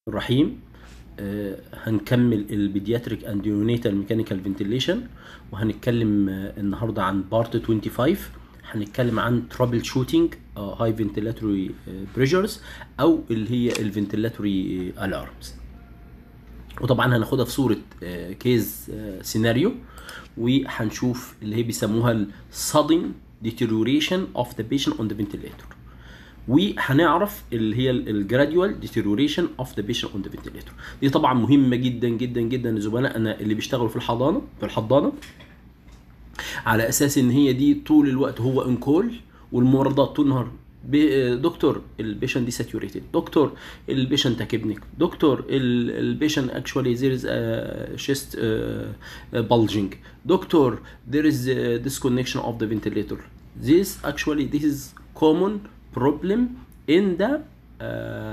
الرحيم آه، هنكمل البيدياتريك اند يونيتال ميكانيكال فنتيليشن وهنتكلم آه، النهارده عن بارت 25 هنتكلم عن ترابل شوتنج هاي فنتيلاتوري بريشرز او اللي هي الفنتيلاتوري الارمز وطبعا هناخدها في صوره كيز سيناريو وهنشوف اللي هي بيسموها sudden deterioration of the patient on the ventilator وهنعرف اللي هي الجراديوال ديتيريوريشن اوف ذا بيشنت اون ذا فنتيليتور دي طبعا مهمه جدا جدا جدا لزملائنا اللي بيشتغلوا في الحضانه في الحضانه على اساس ان هي دي طول الوقت هو ان كول والممرضات طول النهار بي- دكتور البيشنت دي ساتوريتد دكتور البيشنت تاكبنيك دكتور البيشنت اكشوالي there is a chest uh, bulging دكتور there is a disconnection of the ventilator this actually this is common problem in the uh,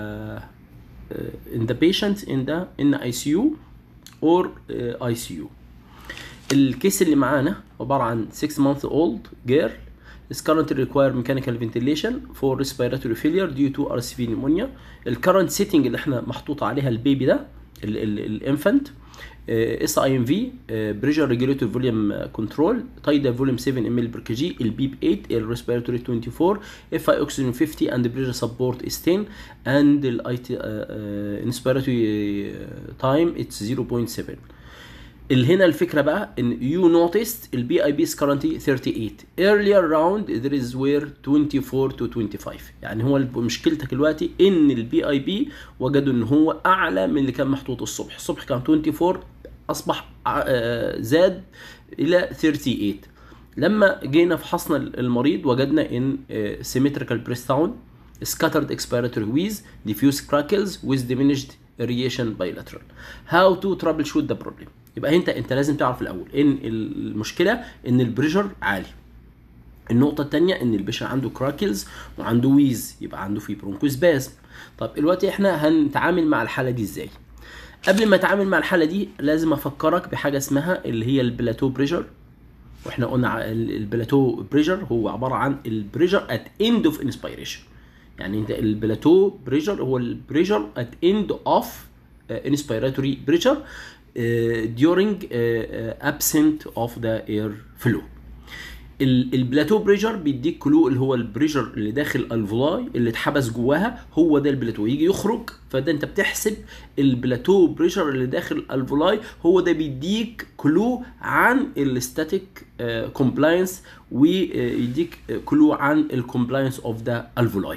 uh, in the patients in the in the ICU or uh, ICU الكيس اللي معانا عبارة عن 6 month old girl is currently require mechanical ventilation for respiratory failure due to RSV pneumonia ال current setting اللي احنا محطوط عليها البيبي ده الانفانت اس اي ام في بريشر ريجوليتور فوليوم كنترول تايدا فوليوم 7 ام ال بير كي جي البيب 8 الريسبيراتوري 24 اف اي اوكسجين 50 اند بريشر سبورت is 10 اند الاي تي انسبيراتوري تايم اتس 0.7 اللي هنا الفكره بقى ان يو نوتست البي اي بي is currently 38 earlier round there is where 24 to 25 يعني هو مشكلتك دلوقتي ان البي اي بي وجدوا ان هو اعلى من اللي كان محطوط الصبح الصبح كان 24 اصبح آه، زاد الى 38 لما جينا فحصنا المريض وجدنا ان symmetrical breath sound scattered expiratory wheeze diffuse crackles with diminished aeration bilateral how to troubleshoot the problem يبقى انت انت لازم تعرف الاول ان المشكله ان البريشر عالي النقطة التانية ان البشر عنده كراكلز وعنده ويز يبقى عنده في برونكوسبازم طب دلوقتي احنا هنتعامل مع الحالة دي ازاي قبل ما اتعامل مع الحالة دي لازم افكرك بحاجة اسمها اللي هي البلاتو بريشر واحنا قلنا ع- ال- البلاتو بريشر هو عبارة عن البريشر ات اند اوف انسبيريشن يعني انت البلاتو بريشر هو البريشر ات اند اوف انسبيراتوري بريشر during uh, uh, absent of the air flow ال- البلاتو بريشر بيديك كلو اللي هو البريشر اللي داخل الفلاي اللي اتحبس جواها هو ده البلاتو يجي يخرج فده انت بتحسب البلاتو بريشر اللي داخل الفلاي هو ده بيديك كلو عن الستاتيك كومبلاينس ويديك كلو عن الكومبلاينس اوف ذا الفلاي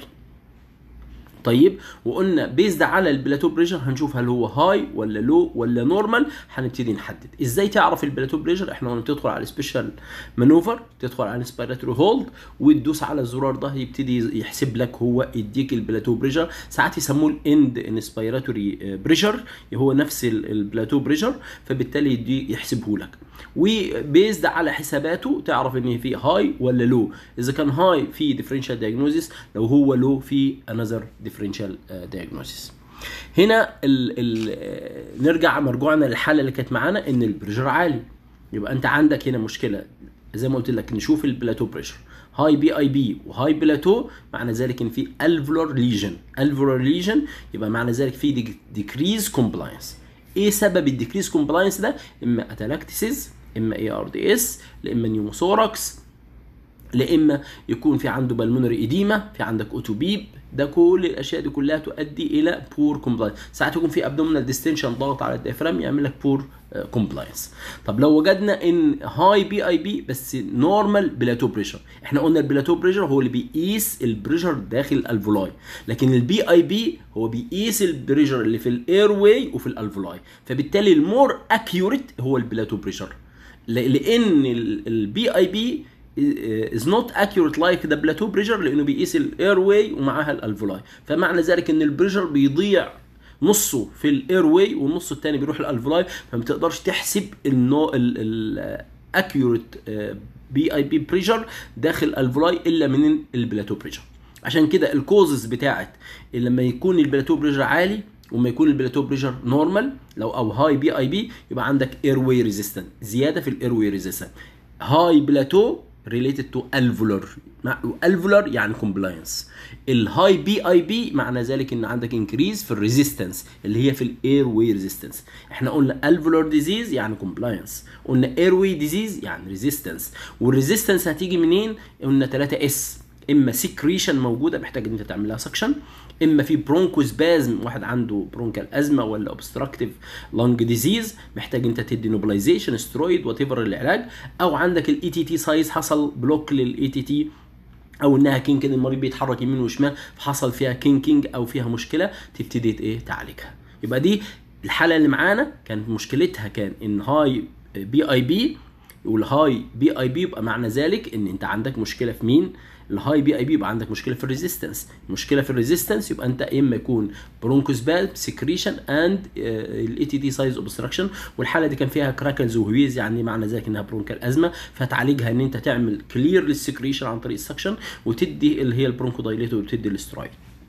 طيب وقلنا بيزد على البلاتو بريشر هنشوف هل هو هاي ولا لو ولا نورمال هنبتدي نحدد ازاي تعرف البلاتو بريشر احنا قلنا تدخل على سبيشال مانوفر تدخل على انسبيراتوري هولد وتدوس على الزرار ده يبتدي يحسب لك هو يديك البلاتو بريشر ساعات يسموه الاند انسبيراتوري بريشر هو نفس ال- البلاتو بريشر فبالتالي يدي يحسبه لك وبيزد على حساباته تعرف ان في هاي ولا لو اذا كان هاي في ديفرنشال دايجنوزيس لو هو لو في انذر ديفرنشال دايجنوزيس هنا ال ال نرجع مرجوعنا للحاله اللي كانت معانا ان البريشر عالي يبقى انت عندك هنا مشكله زي ما قلت لك نشوف البلاتو بريشر هاي بي اي بي وهاي بلاتو معنى ذلك ان في الفولار ليجن الفولار ليجن يبقى معنى ذلك في ديكريز كومبلاينس ايه سبب الديكريز كومبلاينس ده اما اتلاكتسيز اما اي ار دي اس اما نيوموثوركس لا اما يكون في عنده بالمونري ايديما في عندك اوتوبيب ده كل الاشياء دي كلها تؤدي الى بور كومبلاينس ساعات يكون في ابدومينال ديستنشن ضغط على الديافرام يعمل لك بور كومبلاينس طب لو وجدنا ان هاي بي اي بي بس نورمال بلاتو بريشر احنا قلنا البلاتو بريشر هو اللي بيقيس البريشر داخل الفولاي لكن البي اي بي هو بيقيس البريشر اللي في الاير واي وفي الالفولاي فبالتالي المور اكيوريت هو البلاتو بريشر لان البي اي بي is not accurate like the plateau pressure لانه بيقيس الاير واي ومعاها الالفولاي فمعنى ذلك ان البريشر بيضيع نصه في الاير واي والنص الثاني بيروح الالفولاي فما تقدرش تحسب النو الاكيوريت بي اي بي بريشر داخل الالفولاي الا من البلاتو بريشر عشان كده الكوزز بتاعت لما يكون البلاتو بريشر عالي وما يكون البلاتو بريشر نورمال لو او هاي بي اي بي يبقى عندك اير واي ريزيستنت زياده في الاير واي ريزيستنت هاي بلاتو related to alveolar alveolar يعني compliance الهاي بي اي بي معنى ذلك ان عندك انكريز في الريزيستنس اللي هي في الاير واي ريزيستنس احنا قلنا alveolar ديزيز يعني compliance قلنا اير واي ديزيز يعني ريزيستنس والريزيستنس هتيجي منين قلنا 3 اس اما سكريشن موجوده محتاج ان انت تعمل لها سكشن اما في برونكوسبازم واحد عنده برونكال ازمه ولا اوبستراكتيف لونج ديزيز محتاج انت تدي نوبلايزيشن سترويد وات ايفر العلاج او عندك الاي تي تي سايز حصل بلوك للاي تي تي او انها كينكينج المريض بيتحرك يمين وشمال فحصل فيها كينكينج او فيها مشكله تبتدي ايه تعالجها يبقى دي الحاله اللي معانا كانت مشكلتها كان ان هاي بي اي بي والهاي بي اي بي يبقى معنى ذلك ان انت عندك مشكله في مين الهاي بي اي بي يبقى عندك مشكله في الريزيستنس مشكله في الريزيستنس يبقى انت اما يكون برونكوسبال سكريشن اند الاي تي دي سايز اوبستراكشن والحاله دي كان فيها كراكلز وهويز يعني معنى ذلك انها برونكال ازمه فتعالجها ان انت تعمل كلير للسكريشن عن طريق السكشن وتدي اللي هي البرونكودايليتور وتدي الاسترويد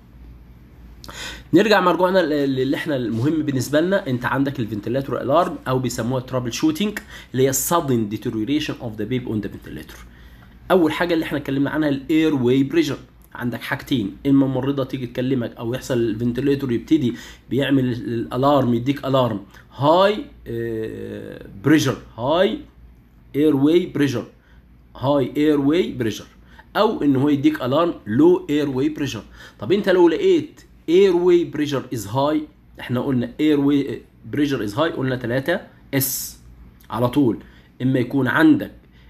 نرجع مرجوعنا اللي احنا المهم بالنسبه لنا انت عندك الفنتلاتور الارم او بيسموها ترابل شوتنج اللي هي sudden deterioration of the babe on the ventilator اول حاجه اللي احنا اتكلمنا عنها الاير واي بريشر عندك حاجتين اما الممرضه تيجي تكلمك او يحصل الفنتليتور يبتدي بيعمل الالارم يديك الارم هاي بريشر هاي اير واي بريشر هاي اير واي بريشر او ان هو يديك الارم لو اير واي بريشر طب انت لو لقيت اير واي بريشر از هاي احنا قلنا اير واي بريشر از هاي قلنا 3 اس على طول اما يكون عندك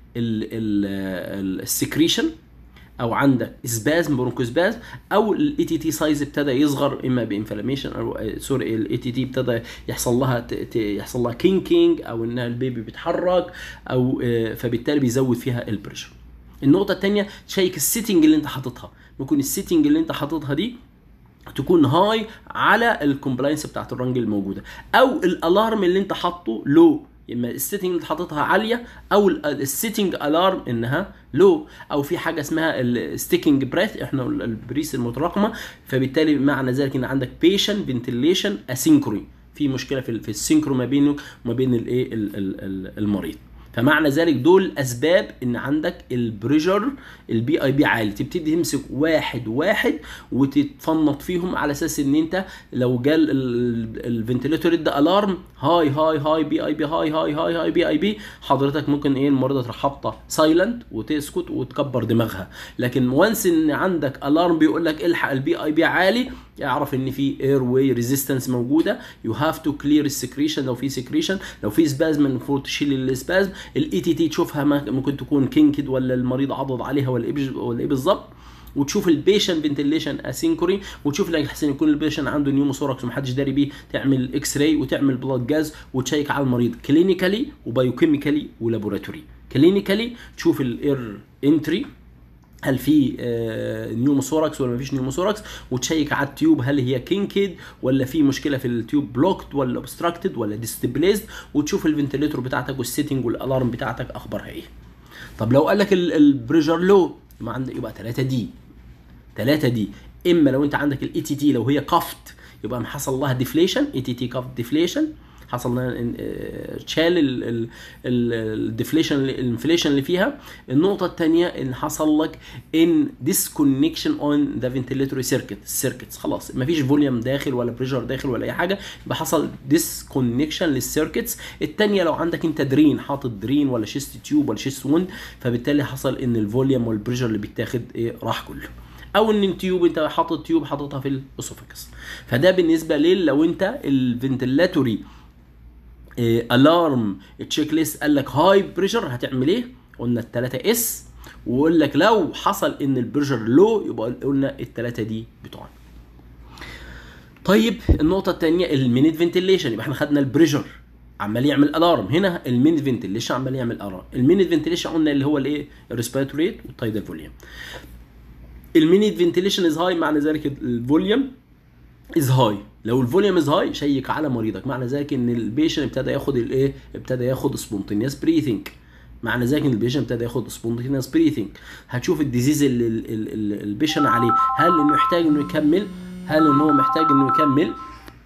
السكريشن او عندك اسبازم برونكوسبازم او الاي تي تي سايز ابتدى يصغر اما بانفلاميشن او سوري الاي تي تي ابتدى يحصل لها يحصل لها كينكينج او انها البيبي بيتحرك او فبالتالي بيزود فيها البريشر النقطة الثانية تشيك السيتنج اللي انت حاططها ممكن السيتنج اللي انت حاططها دي تكون هاي على الكومبلاينس بتاعت الرنج الموجودة او الالارم اللي انت حاطه لو اما السيتنج اللي حاططها عاليه او السيتنج الارم انها لو او في حاجه اسمها الستيكنج بريث احنا البريس المتراكمه فبالتالي معنى ذلك ان عندك بيشن فنتيليشن اسينكري في مشكله في في السينكرو ما بينه وما بين الايه المريض فمعنى ذلك دول اسباب ان عندك البريشر البي اي بي عالي تبتدي تمسك واحد واحد وتتفنط فيهم على اساس ان انت لو جال الفنتليتور ادى الارم هاي هاي هاي بي اي بي هاي هاي هاي هاي بي اي بي حضرتك ممكن ايه المريضه تروح حاطه سايلنت وتسكت وتكبر دماغها لكن وانس ان عندك الارم بيقول لك الحق البي اي بي عالي اعرف ان في اير واي ريزيستنس موجوده يو هاف تو كلير السكريشن لو في سكريشن لو في سبازم المفروض تشيل السبازم الاي تي تي تشوفها ممكن تكون كينكد ولا المريض عضض عليها ولا ايه ولا ايه بالظبط وتشوف البيشن فنتيليشن اسينكوري وتشوف لك احسن يكون البيشن عنده نيوموثوركس ومحدش داري بيه تعمل اكس راي وتعمل بلاد جاز وتشيك على المريض كلينيكالي وبايوكيميكالي ولابوراتوري كلينيكالي تشوف الاير انتري هل في نيوموثوركس ولا مفيش نيوموثوركس وتشيك على التيوب هل هي كينكد ولا في مشكله في التيوب بلوكد ولا اوبستراكتد ولا ديستبليزد وتشوف الفنتليتور بتاعتك والسيتنج والالارم بتاعتك اخبارها ايه طب لو قال لك البريشر لو ما عندك يبقى 3 دي 3 دي اما لو انت عندك الاي تي تي لو هي كافت يبقى حصل لها ديفليشن اي تي تي كافت ديفليشن حصل لها شال الديفليشن الانفليشن اللي فيها النقطه الثانيه ان حصل لك ان ديسكونكشن اون ذا فنتيليتوري سيركت السيركتس خلاص ما فيش فوليوم داخل ولا بريشر داخل ولا اي حاجه يبقى حصل ديسكونكشن للسيركتس الثانيه لو عندك انت درين حاطط درين ولا شيست تيوب ولا شيست وند فبالتالي حصل ان الفوليوم والبريشر اللي بيتاخد ايه راح كله او ان التيوب انت حاطط تيوب حاططها في الاسوفكس فده بالنسبه لل لو انت الفنتيلاتوري الارم تشيك ليست قال لك هاي بريشر هتعمل ايه؟ قلنا الثلاثه اس ويقول لك لو حصل ان البريشر لو يبقى قلنا الثلاثه دي بتوعنا. طيب النقطه الثانيه المينيت فنتيليشن يبقى احنا خدنا البريشر عمال يعمل الارم هنا المينيت فنتيليشن عمال يعمل الارم المينيت فنتيليشن قلنا اللي هو الايه الريسبيراتوري ريت والتايدال فوليوم المينيت فنتيليشن از هاي معنى ذلك الفوليوم از هاي لو الفوليوم از هاي شيك على مريضك معنى ذلك ان البيشن ابتدى ياخد الايه ابتدى ياخد سبونتينيوس بريثنج معنى ذلك ان البيشن ابتدى ياخد سبونتينيوس بريثنج هتشوف الديزيز اللي البيشن عليه هل انه يحتاج انه يكمل هل انه هو محتاج انه يكمل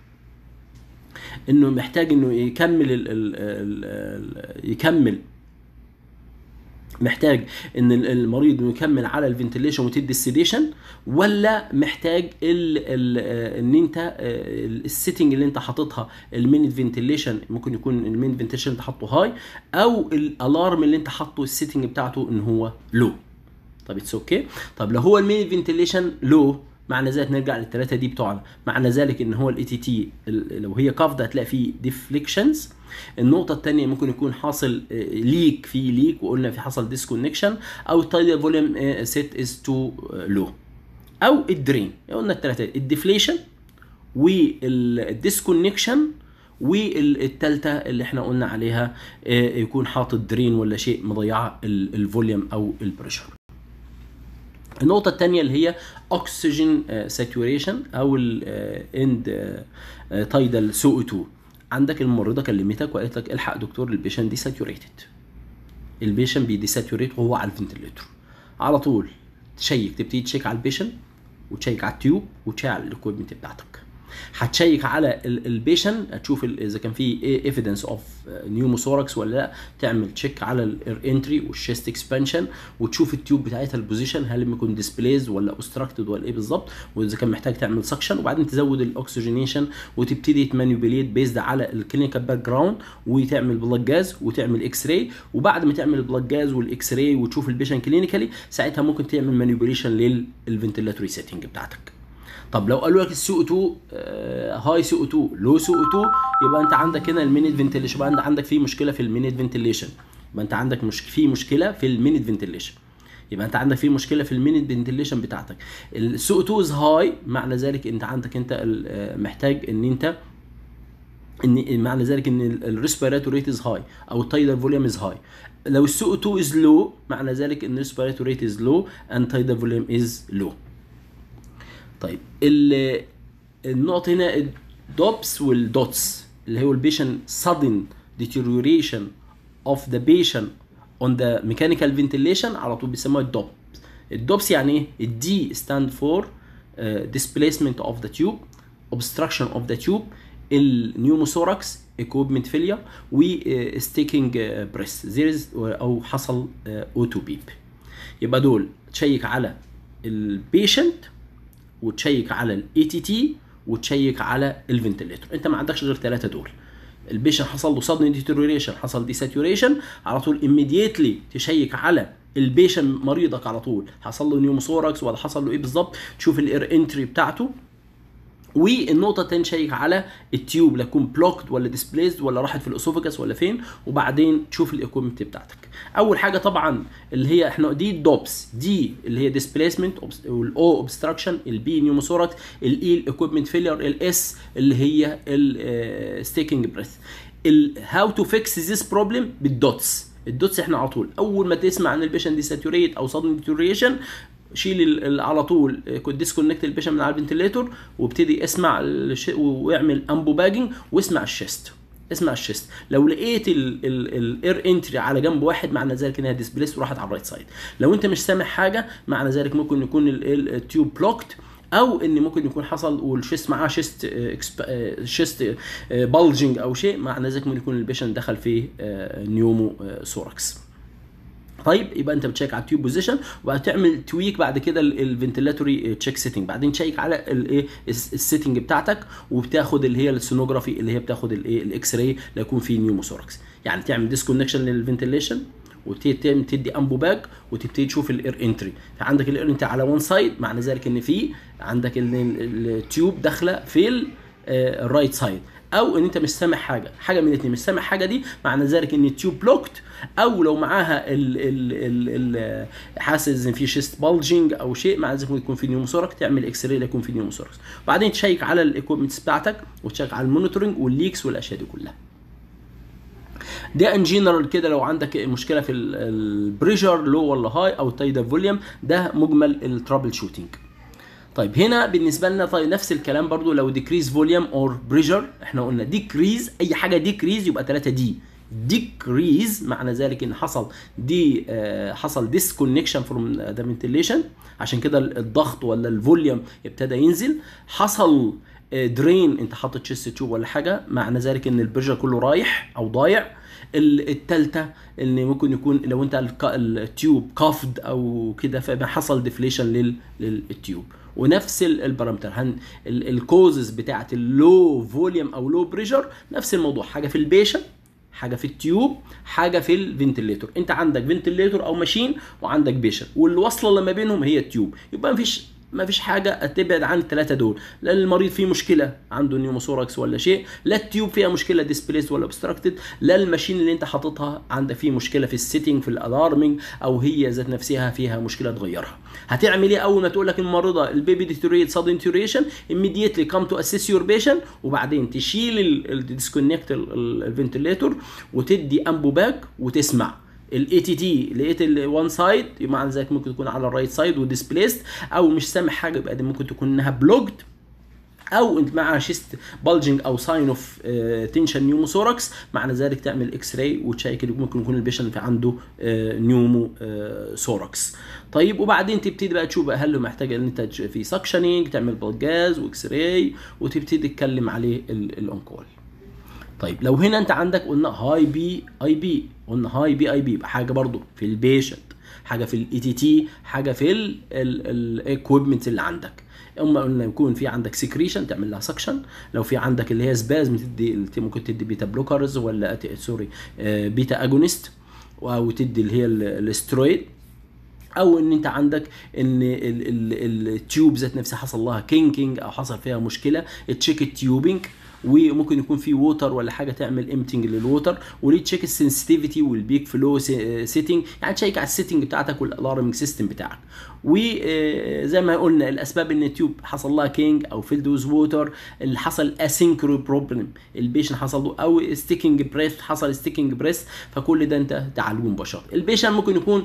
انه محتاج انه يكمل ال ال ال يكمل محتاج ان ال- المريض إنه يكمل على الفنتليشن وتدي السيديشن ولا محتاج ال ال آه، ان انت آه، السيتنج اللي انت حاططها المين فنتليشن ممكن يكون المين فنتليشن انت حاطه هاي او الالارم اللي انت حاطه السيتنج بتاعته ان هو لو طب اتس اوكي طب لو هو المين فنتليشن لو معنى ذلك نرجع للثلاثه دي بتوعنا معنى ذلك ان هو الاي تي تي لو هي كافده هتلاقي فيه ديفليكشنز النقطه الثانيه ممكن يكون حاصل ليك في ليك وقلنا في حصل ديسكونكشن او التايدال فوليوم سيت از تو لو او الدرين قلنا الثلاثه الديفليشن والديسكونكشن والثالثه اللي احنا قلنا عليها آه، يكون حاطط درين ولا شيء مضيعه ال- الفوليوم او البريشر النقطة الثانية اللي هي اوكسجين ساتوريشن او الاند تايدال سو 2 عندك الممرضة كلمتك وقالت لك الحق دكتور البيشن دي ساتوريتد البيشن بيدي ساتوريت وهو على الفنتليتور على طول تشيك تبتدي تشيك على البيشن وتشيك على التيوب وتشيك على الاكويبمنت بتاعتك هتشيك على البيشن هتشوف ال- اذا كان في ايفيدنس اوف نيوموثوركس ولا لا تعمل تشيك على الاير انتري والشيست اكسبانشن وتشوف التيوب بتاعتها البوزيشن هل يكون ديسبليز ولا اوستراكتد ولا ايه بالظبط واذا كان محتاج تعمل سكشن وبعدين تزود الاكسجينيشن وتبتدي تمانيبيليت بيزد على الكلينيكال باك جراوند وتعمل بلاد جاز وتعمل اكس راي وبعد ما تعمل البلاد جاز والاكس راي وتشوف البيشن كلينيكالي ساعتها ممكن تعمل مانيبيوليشن للفنتلاتوري سيتنج بتاعتك طب لو قالوا لك السي او 2 هاي سي او 2 لو سي او 2 يبقى انت عندك هنا المينيت فنتليشن يبقى انت عندك في مشكله في المينيت فنتليشن يبقى انت عندك مش في مشكله في المينيت فنتليشن يبقى انت عندك في مشكله في المينيت فنتليشن بتاعتك السي او 2 از هاي معنى ذلك انت عندك انت ال- آه، محتاج ان انت ان معنى ذلك ان الريسبيراتوري ريت از هاي او التايدال فوليوم از هاي لو السي او 2 از لو معنى ذلك ان الريسبيراتوري ريت از لو اند تايدال فوليوم از لو طيب ال- النقطة هنا الدوبس والدوتس اللي هو البيشن sudden deterioration of the patient on the mechanical ventilation على طول بيسموها الدوبس الدوبس يعني ايه؟ الدي stand for uh, displacement of the tube obstruction of the tube النيوموثوركس equipment failure و uh, sticking uh, breath there is او حصل اوتو بيب يبقى دول تشيك على البيشنت وتشيك على الاي تي تي وتشيك على الفنتليتور انت ما عندكش غير ثلاثه دول البيشن حصل له صدمه ديتيريوريشن حصل دي ساتوريشن على طول immediately تشيك على البيشن مريضك على طول حصل له نيوموثوركس ولا حصل له ايه بالظبط تشوف الاير انتري بتاعته والنقطه الثانيه تشيك على التيوب لا تكون بلوكد ولا ديسبليزد ولا راحت في الاسوفجس ولا فين وبعدين تشوف الايكويبمنت بتاعتك اول حاجه طبعا اللي هي احنا دي الدوبس دي اللي هي ديسبليسمنت والاو اوبستراكشن البي نيوموثوركس الاي الايكويبمنت فيلير الاس اللي هي الستيكنج بريث هاو تو فيكس ذيس بروبلم بالدوتس الدوتس احنا على طول اول ما تسمع ان البيشن دي ساتوريت او صدمه ديتوريشن شيل ال- ال- على طول ديسكونكت البيشن من على الفنتليتور وابتدي اسمع الش- واعمل امبو باجنج واسمع الشيست اسمع الشيست لو لقيت الاير انتري على جنب واحد معنى ذلك انها ديسبليس وراحت على الرايت سايد لو انت مش سامع حاجه معنى ذلك ممكن يكون ال- ال- التيوب بلوكت او ان ممكن يكون حصل والشيست معاه شيست شيست بلجنج او شيء معنى ذلك ممكن يكون البيشن دخل في نيومو ثوركس طيب يبقى انت بتشيك على التيوب بوزيشن وبعد تعمل تويك بعد كده الفنتلاتوري تشيك سيتنج بعدين تشيك على الايه السيتنج بتاعتك وبتاخد اللي هي السونوجرافي اللي هي بتاخد الايه الاكس راي لا يكون فيه نيوموثوركس يعني تعمل ديسكونكشن للفنتليشن وتبتدي تدي امبو باج وتبتدي تشوف الاير انتري فعندك الاير انتري على وان سايد معنى ذلك ان في عندك ال- ال- التيوب داخله في ال- آه، الرايت سايد او ان انت مش سامع حاجه حاجه من الاثنين مش سامع حاجه دي معنى ذلك ان التيوب بلوكت او لو معاها ال ال ال ال حاسس ان في شيست بالجنج او شيء مع ذلك ممكن يكون في نيوموثوركس تعمل اكس راي يكون في نيوموثوركس بعدين تشيك على الايكويبمنتس بتاعتك وتشيك على المونيتورنج والليكس والاشياء دي كلها ده ان جنرال كده لو عندك مشكله في البريشر لو ولا هاي او التايدا فوليوم ده مجمل الترابل شوتنج طيب هنا بالنسبه لنا طيب نفس الكلام برضو لو ديكريز فوليوم اور بريشر احنا قلنا ديكريز اي حاجه ديكريز يبقى 3 دي ديكريز معنى ذلك ان حصل دي آه حصل ديسكونكشن فروم ذا فنتيليشن عشان كده الضغط ولا الفوليوم ابتدى ينزل حصل درين انت حاطط تشيست تيوب ولا حاجه معنى ذلك ان البريشر كله رايح او ضايع ال- التالتة ان ممكن يكون لو انت الك- التيوب كافد او كده فيبقى حصل ديفليشن لل للتيوب ونفس ال- البارامتر هن الكوزز بتاعت اللو فوليوم او لو بريشر نفس الموضوع حاجه في البيشن حاجه في التيوب حاجه في الفنتليتور انت عندك فنتليتور او ماشين وعندك بيشن واللي واصله لما بينهم هي التيوب يبقى مفيش ما فيش حاجه تبعد عن الثلاثه دول لا المريض فيه مشكله عنده نيوموثوركس ولا شيء لا التيوب فيها مشكله ديسبليس ولا obstructed لا الماشين اللي انت حاططها عندك فيه مشكله في السيتنج في الالارمنج او هي ذات نفسها فيها مشكله تغيرها هتعمل ايه اول ما تقول لك الممرضه البيبي ديتوريت sudden deterioration immediately come to assess your patient وبعدين تشيل الديسكونكت الفنتليتور وتدي امبو باك وتسمع الاي تي تي لقيت الوان سايد معنى ذلك ممكن تكون على الرايت سايد وديسبليست او مش سامع حاجه يبقى دي ممكن تكون انها بلوجد او انت معها شيست بلجنج او ساين اوف تنشن نيوموثوركس معنى ذلك تعمل اكس راي وتشيك ممكن يكون البيشنت في عنده نيومو ثوركس طيب وبعدين تبتدي بقى تشوف بقى هل هو محتاج ان انت في سكشننج تعمل بلجاز واكس راي وتبتدي تتكلم عليه الاونكول طيب لو هنا انت عندك قلنا هاي بي اي بي قلنا هاي بي اي بي يبقى حاجه برضو في البيشنت حاجه في الاي تي تي حاجه في الاكويبمنت اللي عندك اما قلنا يكون في عندك سكريشن تعمل لها سكشن لو في عندك اللي هي سبازم تدي ممكن تدي بيتا بلوكرز ولا سوري بيتا اجونست او تدي اللي هي الاسترويد او ان انت عندك ان التيوب ذات نفسها حصل لها كينكينج او حصل فيها مشكله تشيك التيوبينج وممكن يكون في ووتر ولا حاجه تعمل امتنج للووتر وليه تشيك السنسيتيفيتي والبيك فلو سيتنج يعني تشيك على السيتنج بتاعتك والالارمنج سيستم بتاعك وزي ما قلنا الاسباب ان التيوب حصل لها كينج او فيلد ويز ووتر اللي حصل اسينكرو بروبلم البيشن حصل له او ستيكنج بريث حصل ستيكنج بريث فكل ده انت تعالجه مباشره البيشن ممكن يكون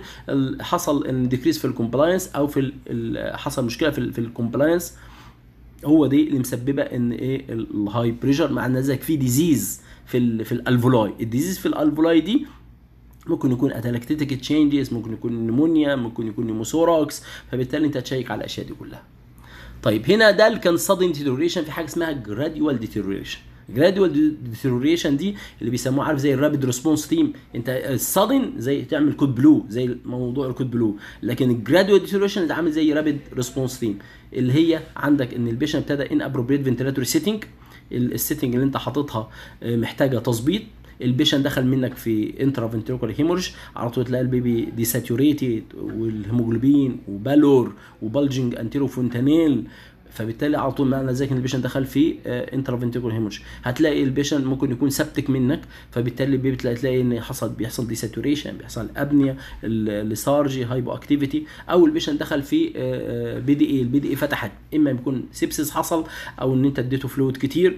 حصل ديكريس في الكومبلاينس او في حصل مشكله في الكومبلاينس هو دي اللي مسببه ان ايه الهاي بريشر مع ان ذلك في ديزيز في ال في الالفولاي الديزيز في الالفولاي دي ممكن يكون اتلكتيتك تشينجز ممكن يكون نمونيا ممكن يكون نيموثوراكس فبالتالي انت تشيك على الاشياء دي كلها طيب هنا ده اللي كان sudden deterioration في حاجه اسمها gradual deterioration جرادوال ديتيروريشن دي اللي بيسموه عارف زي الرابيد ريسبونس تيم انت السادن زي تعمل كود بلو زي موضوع الكود بلو لكن الجرادوال ديتيروريشن ده عامل زي رابيد ريسبونس تيم اللي هي عندك ان البيشن ابتدى ان ابروبريت فنتيلاتوري سيتنج السيتنج اللي انت حاططها محتاجه تظبيط البيشن دخل منك في انترا فنتريكولار هيمورج على طول تلاقي البيبي ديساتوريتد والهيموجلوبين وبالور وبلجنج انتيرو فونتانيل فبالتالي على طول معنى ذلك ان البيشنت دخل في انترا فنتيكول هيمورج هتلاقي البيشنت ممكن يكون سبتك منك فبالتالي البيبي تلاقي, تلاقي ان حصل بيحصل ديساتوريشن بيحصل ابنيا ليسارجي هايبو اكتيفيتي او البيشنت دخل في بي دي اي البي دي اي فتحت اما يكون سيبسيس حصل او ان انت اديته فلويد كتير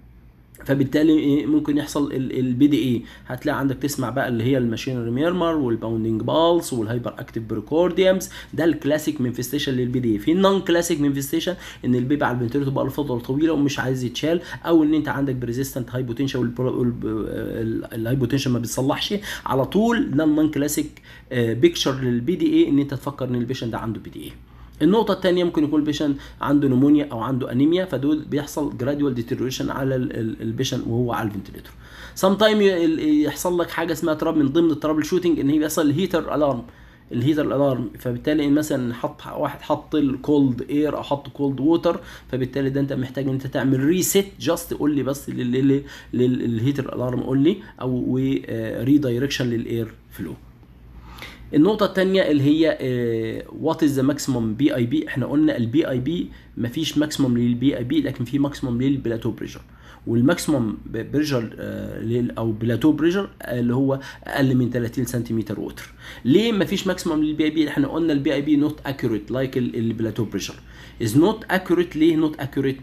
فبالتالي ممكن يحصل البي دي اي هتلاقي عندك تسمع بقى اللي هي الماشينري ميرمر والباوندنج بالس والهايبر اكتيف بريكورديومز ده الكلاسيك مانفستيشن للبي دي اي في النون كلاسيك مانفستيشن ان البيبي على الفنتيلتور بقى له فتره طويله ومش عايز يتشال او ان انت عندك بريزيستنت هايبوتنشن الهايبوتنشن ما بيتصلحش على طول ده النون كلاسيك بيكتشر للبي دي اي ان انت تفكر ان البيشنت ده عنده بي دي اي النقطة الثانية ممكن يكون البيشنت عنده نمونيا أو عنده أنيميا فدول بيحصل جراديوال ديتيريوريشن على البيشنت وهو على الفنتليتور. سام تايم يحصل لك حاجة اسمها تراب من ضمن الترابل شوتنج إن هي بيحصل هيتر ألارم الهيتر الالارم فبالتالي مثلا حط واحد حط الكولد اير او حط كولد ووتر فبالتالي ده انت محتاج ان انت تعمل ريسيت جاست قول لي بس للهيتر الالارم قول لي او ريدايركشن للاير فلو النقطة الثانية اللي هي وات از ذا ماكسيموم بي اي بي احنا قلنا البي اي بي مفيش ماكسيموم للبي اي بي لكن في ماكسيموم للبلاتو بريشر والماكسيموم بريشر او بلاتو بريشر اللي هو اقل من 30 سنتيمتر ووتر ليه مفيش ماكسيموم للبي اي بي احنا قلنا البي اي بي نوت اكيوريت لايك البلاتو بريشر از نوت اكيوريت ليه نوت اكيوريت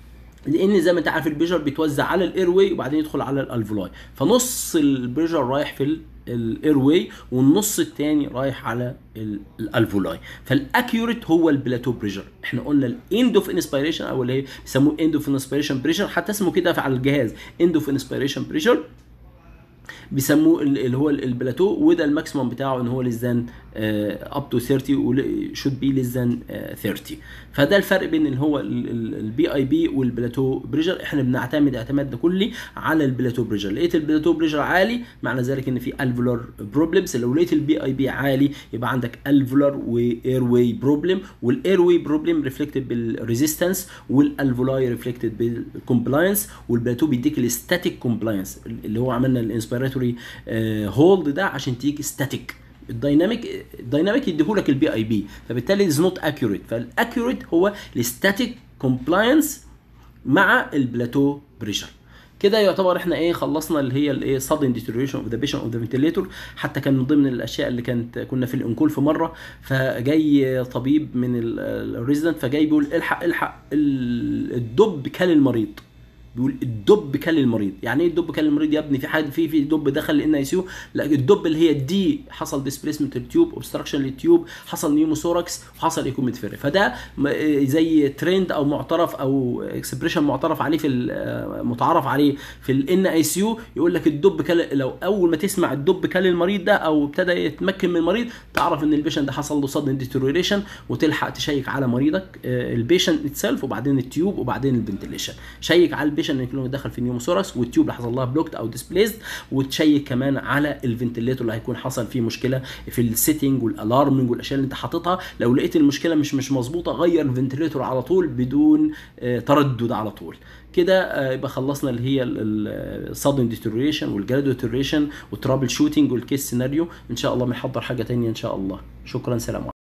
لان زي ما انت عارف البريشر بيتوزع على الاير واي وبعدين يدخل على الالفولاي فنص البريشر رايح في الاير واي والنص الثاني رايح على الالفولاي فالاكيوريت هو البلاتو بريشر احنا قلنا الاند اوف انسبيريشن او اللي هي بيسموه اند اوف انسبيريشن بريشر حتى اسمه كده على الجهاز اند اوف انسبيريشن بريشر بيسموه ال- اللي هو ال- البلاتو وده الماكسيموم بتاعه ان هو ليس ذان اب تو 30 شود بي ليس ذان 30 فده الفرق بين اللي هو البي اي بي والبلاتو بريشر احنا بنعتمد اعتماد كلي على البلاتو بريشر لقيت البلاتو بريشر عالي معنى ذلك ان في الفولار بروبلمز لو لقيت البي اي بي عالي يبقى عندك الفولار واير واي بروبلم والاير واي بروبلم ريفلكتد بالريزيستنس والالفولاي ريفلكتد بالكومبلاينس والبلاتو بيديك الستاتيك كومبلاينس اللي هو عملنا الانسبيراتوري هولد ده عشان تيجي ستاتيك الدايناميك الدايناميك يديهولك البي اي بي فبالتالي از نوت اكيوريت فالاكيوريت هو الستاتيك كومبلاينس مع البلاتو بريشر كده يعتبر احنا ايه خلصنا اللي هي الايه sudden deterioration of the patient of the ventilator حتى كان من ضمن الاشياء اللي كانت كنا في الانكول في مره فجاي طبيب من الريزيدنت فجاي بيقول الحق الحق ال- الدب كل المريض بيقول الدب كل المريض يعني ايه الدب كل المريض يا ابني في حد في في دب دخل الان اي سيو لا الدب اللي هي دي حصل ديسبيسمنت التيوب اوبستراكشن للتيوب حصل نيوموثوركس وحصل ايكوميتفيري فده م- زي ترند او معترف او اكسبريشن معترف عليه في ال- متعارف عليه في الان اي سيو يقول لك الدب كل لو اول ما تسمع الدب كل المريض ده او ابتدى يتمكن من المريض تعرف ان البيشنت ده حصل له صدمه ديتيريوريشن وتلحق تشيك على مريضك البيشنت اتسلف وبعدين التيوب وبعدين الفنتليشن شيك على البيشنت اللي دخل في النيوموثوركس والتيوب اللي حصل لها بلوكت او ديسبليسد وتشيك كمان على الفنتليتور اللي هيكون حصل فيه مشكله في السيتنج والالارمنج والاشياء اللي انت حاططها لو لقيت المشكله مش مش مظبوطه غير الفنتليتور على طول بدون آه، تردد على طول كده آه، يبقى خلصنا اللي هي الصدن ديتوريشن والجرادو ديتوريشن والترابل شوتنج والكيس سيناريو ان شاء الله بنحضر حاجه تانية ان شاء الله شكرا سلام عليكم